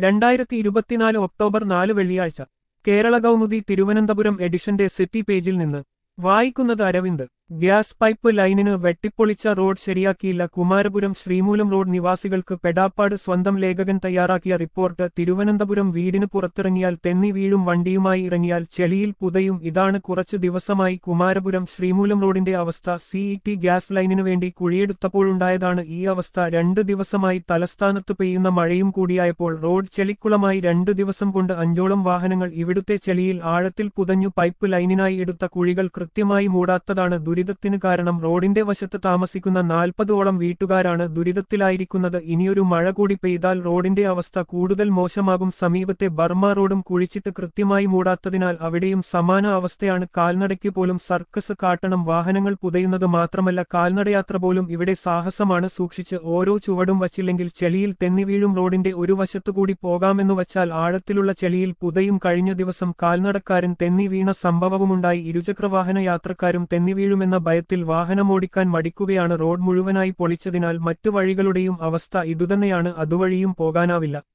രണ്ടായിരത്തി ഇരുപത്തിനാല് ഒക്ടോബർ നാല് വെള്ളിയാഴ്ച കേരള കൗമുദി തിരുവനന്തപുരം എഡിഷന്റെ സിറ്റി പേജിൽ നിന്ന് വായിക്കുന്നത് അരവിന്ദ് ഗ്യാസ് പൈപ്പ് ലൈനിന് വെട്ടിപ്പൊളിച്ച റോഡ് ശരിയാക്കിയില്ല കുമാരപുരം ശ്രീമൂലം റോഡ് നിവാസികൾക്ക് പെടാപ്പാട് സ്വന്തം ലേഖകൻ തയ്യാറാക്കിയ റിപ്പോർട്ട് തിരുവനന്തപുരം വീടിന് പുറത്തിറങ്ങിയാൽ തെന്നി വീഴും വണ്ടിയുമായി ഇറങ്ങിയാൽ ചെളിയിൽ പുതയും ഇതാണ് കുറച്ചു ദിവസമായി കുമാരപുരം ശ്രീമൂലം റോഡിന്റെ അവസ്ഥ സിഇടി ഗ്യാസ് ലൈനിനു വേണ്ടി കുഴിയെടുത്തപ്പോഴുണ്ടായതാണ് ഈ അവസ്ഥ രണ്ടു ദിവസമായി തലസ്ഥാനത്ത് പെയ്യുന്ന മഴയും കൂടിയായപ്പോൾ റോഡ് ചെളിക്കുളമായി രണ്ടു ദിവസം കൊണ്ട് അഞ്ചോളം വാഹനങ്ങൾ ഇവിടുത്തെ ചെളിയിൽ ആഴത്തിൽ പുതഞ്ഞു പൈപ്പ് ലൈനിനായി എടുത്ത കുഴികൾ കൃത്യമായി മൂടാത്തതാണ് ദുരിതത്തിന് കാരണം റോഡിന്റെ വശത്ത് താമസിക്കുന്ന നാൽപ്പതോളം വീട്ടുകാരാണ് ദുരിതത്തിലായിരിക്കുന്നത് ഇനിയൊരു മഴ കൂടി പെയ്താൽ റോഡിന്റെ അവസ്ഥ കൂടുതൽ മോശമാകും സമീപത്തെ ബർമ റോഡും കുഴിച്ചിട്ട് കൃത്യമായി മൂടാത്തതിനാൽ അവിടെയും സമാന അവസ്ഥയാണ് കാൽനടയ്ക്ക് പോലും സർക്കസ് കാട്ടണം വാഹനങ്ങൾ പുതയുന്നത് മാത്രമല്ല കാൽനടയാത്ര പോലും ഇവിടെ സാഹസമാണ് സൂക്ഷിച്ച് ഓരോ ചുവടും വച്ചില്ലെങ്കിൽ ചെളിയിൽ തെന്നി വീഴും റോഡിന്റെ ഒരു വശത്തുകൂടി പോകാമെന്നു വച്ചാൽ ആഴത്തിലുള്ള ചെളിയിൽ പുതയും കഴിഞ്ഞ ദിവസം കാൽനടക്കാരൻ തെന്നി വീണ സംഭവവുമുണ്ടായി ഇരുചക്രവാഹന യാത്രക്കാരും തെന്നി വീഴുമെന്ന ഭയത്തിൽ വാഹനമോടിക്കാൻ മടിക്കുകയാണ് റോഡ് മുഴുവനായി പൊളിച്ചതിനാൽ മറ്റു വഴികളുടെയും അവസ്ഥ ഇതുതന്നെയാണ് അതുവഴിയും പോകാനാവില്ല